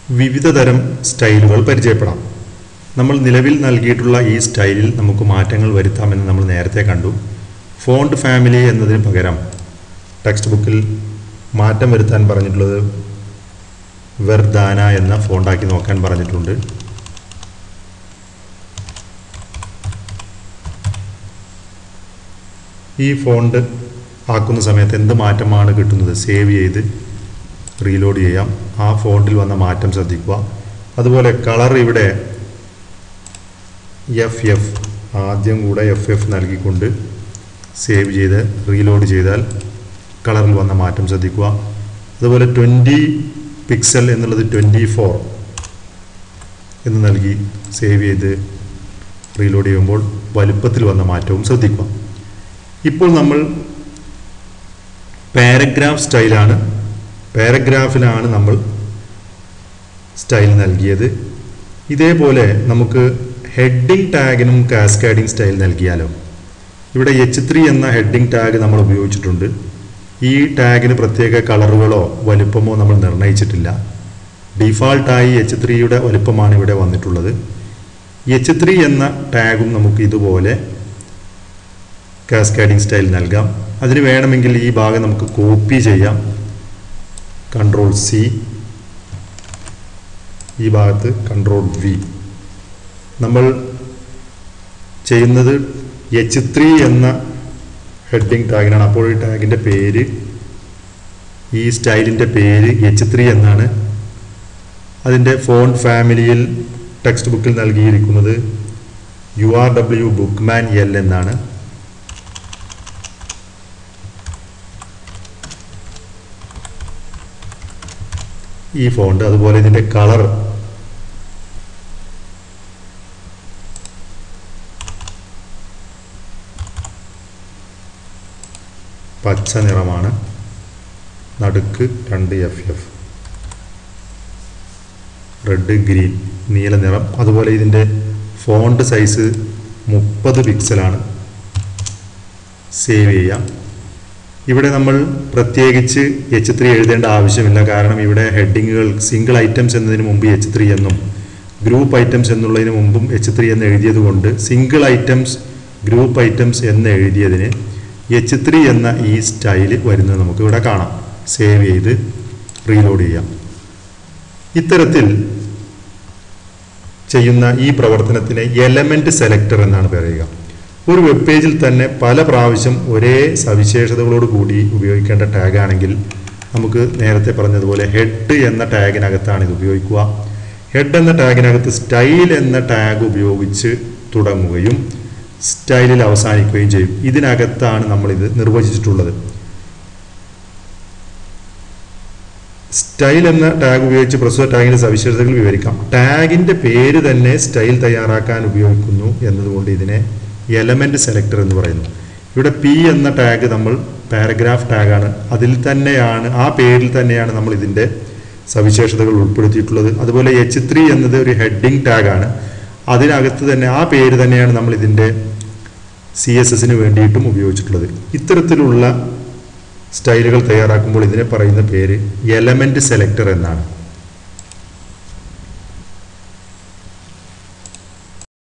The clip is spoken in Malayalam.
വിവിധ തരം സ്റ്റൈലുകൾ പരിചയപ്പെടാം നമ്മൾ നിലവിൽ നൽകിയിട്ടുള്ള ഈ സ്റ്റൈലിൽ നമുക്ക് മാറ്റങ്ങൾ വരുത്താമെന്ന് നമ്മൾ നേരത്തെ കണ്ടു ഫോണ്ട് ഫാമിലി എന്നതിന് പകരം ടെക്സ്റ്റ് ബുക്കിൽ മാറ്റം വരുത്താൻ പറഞ്ഞിട്ടുള്ളത് വെർദാന എന്ന ഫോണ്ടാക്കി നോക്കാൻ പറഞ്ഞിട്ടുണ്ട് ഈ ഫോണ്ട് ആക്കുന്ന സമയത്ത് എന്ത് മാറ്റമാണ് കിട്ടുന്നത് സേവ് ചെയ്ത് റീലോഡ് ചെയ്യാം ആ ഫോണ്ടിൽ വന്ന മാറ്റം ശ്രദ്ധിക്കുക അതുപോലെ കളർ ഇവിടെ എഫ് എഫ് ആദ്യം കൂടെ എഫ് എഫ് നൽകിക്കൊണ്ട് സേവ് ചെയ്ത് റീലോഡ് ചെയ്താൽ കളറിൽ വന്ന മാറ്റം ശ്രദ്ധിക്കുക അതുപോലെ ട്വൻറ്റി പിക്സൽ എന്നുള്ളത് ട്വൻറ്റി ഫോർ എന്ന് നൽകി സേവ് ചെയ്ത് റീലോഡ് ചെയ്യുമ്പോൾ വലുപ്പത്തിൽ വന്ന മാറ്റവും ശ്രദ്ധിക്കുക ഇപ്പോൾ നമ്മൾ പാരഗ്രാഫ് സ്റ്റൈലാണ് പാരഗ്രാഫിലാണ് നമ്മൾ സ്റ്റൈൽ നൽകിയത് ഇതേപോലെ നമുക്ക് ഹെഡിങ് ടാഗിനും കാസ്കാഡിംഗ് സ്റ്റൈൽ നൽകിയാലോ ഇവിടെ എച്ച് ത്രീ എന്ന ഹെഡിങ് ടാഗ് നമ്മൾ ഉപയോഗിച്ചിട്ടുണ്ട് ഈ ടാഗിന് പ്രത്യേക കളറുകളോ വലുപ്പമോ നമ്മൾ നിർണ്ണയിച്ചിട്ടില്ല ഡിഫാൾട്ടായി എച്ച് ത്രീയുടെ വലുപ്പമാണ് ഇവിടെ വന്നിട്ടുള്ളത് എച്ച് ത്രീ എന്ന ടാഗും നമുക്ക് ഇതുപോലെ കാസ്കാഡിംഗ് സ്റ്റൈൽ നൽകാം അതിന് വേണമെങ്കിൽ ഈ ഭാഗം നമുക്ക് കോപ്പി ചെയ്യാം കൺട്രോൾ സി ഈ ഭാഗത്ത് കൺട്രോൾ വി നമ്മൾ ചെയ്യുന്നത് എച്ച് ത്രീ എന്ന ഹെഡിങ് ടാഗിനാണ് അപ്പോൾ ഈ ടാഗിൻ്റെ പേര് ഈ സ്റ്റൈലിൻ്റെ പേര് എച്ച് ത്രീ എന്നാണ് അതിൻ്റെ ഫോൺ ഫാമിലിയിൽ ടെക്സ്റ്റ് ബുക്കിൽ നൽകിയിരിക്കുന്നത് U R W Bookman L എന്നാണ് ഈ ഫോണ്ട് അതുപോലെ ഇതിൻ്റെ കളർ പച്ച നിറമാണ് നടുക്ക് രണ്ട് എഫ് എഫ് റെഡ് ഗ്രീൻ നീല നിറം അതുപോലെ ഇതിൻ്റെ ഫോണ്ട് സൈസ് മുപ്പത് പിക്സലാണ് സേവ് ചെയ്യാം ഇവിടെ നമ്മൾ പ്രത്യേകിച്ച് എച്ച് ത്രീ എഴുതേണ്ട ആവശ്യമില്ല കാരണം ഇവിടെ ഹെഡിങ്ങുകൾ സിംഗിൾ ഐറ്റംസ് എന്നതിന് മുമ്പ് എച്ച് ത്രീ എന്നും ഗ്രൂപ്പ് ഐറ്റംസ് എന്നുള്ളതിന് മുമ്പും എച്ച് ത്രീ എന്ന് എഴുതിയത് കൊണ്ട് സിംഗിൾ ഐറ്റംസ് ഗ്രൂപ്പ് ഐറ്റംസ് എന്ന് എഴുതിയതിന് എച്ച് ത്രീ എന്ന ഈ സ്റ്റൈൽ വരുന്നത് നമുക്ക് ഇവിടെ കാണാം സേവ് ചെയ്ത് റീലോഡ് ചെയ്യാം ഇത്തരത്തിൽ ചെയ്യുന്ന ഈ പ്രവർത്തനത്തിനെ എലമെന്റ് സെലക്ടർ എന്നാണ് പറയുക ഒരു വെബ് പേജിൽ തന്നെ പല പ്രാവശ്യം ഒരേ സവിശേഷതകളോട് കൂടി ഉപയോഗിക്കേണ്ട ടാഗാണെങ്കിൽ നമുക്ക് നേരത്തെ പറഞ്ഞതുപോലെ ഹെഡ് എന്ന ടാഗിനകത്താണ് ഇത് ഉപയോഗിക്കുക ഹെഡ് എന്ന ടാഗിനകത്ത് സ്റ്റൈൽ എന്ന ടാഗ് ഉപയോഗിച്ച് തുടങ്ങുകയും സ്റ്റൈലിൽ അവസാനിക്കുകയും ചെയ്യും ഇതിനകത്താണ് നമ്മളിത് നിർവചിച്ചിട്ടുള്ളത് സ്റ്റൈൽ എന്ന ടാഗ് ഉപയോഗിച്ച് പ്രസ്തുത ടാഗിന്റെ സവിശേഷതകൾ വിവരിക്കാം ടാഗിന്റെ പേര് തന്നെ സ്റ്റൈൽ തയ്യാറാക്കാൻ ഉപയോഗിക്കുന്നു എന്നതുകൊണ്ട് ഇതിനെ എലമെന്റ് സെലക്ടർ എന്ന് പറയുന്നു ഇവിടെ പി എന്ന ടാഗ് നമ്മൾ പാരഗ്രാഫ് ടാഗാണ് അതിൽ തന്നെയാണ് ആ പേരിൽ തന്നെയാണ് നമ്മൾ ഇതിൻ്റെ സവിശേഷതകൾ ഉൾപ്പെടുത്തിയിട്ടുള്ളത് അതുപോലെ എച്ച് ത്രീ എന്നത് ഒരു ഹെഡിങ് ടാഗാണ് അതിനകത്ത് തന്നെ ആ പേര് തന്നെയാണ് നമ്മൾ ഇതിൻ്റെ സി എസ് എസിന് വേണ്ടിയിട്ടും ഉപയോഗിച്ചിട്ടുള്ളത് ഇത്തരത്തിലുള്ള സ്റ്റൈലുകൾ തയ്യാറാക്കുമ്പോൾ ഇതിനെ പറയുന്ന പേര് എലമെന്റ് സെലക്ടർ എന്നാണ്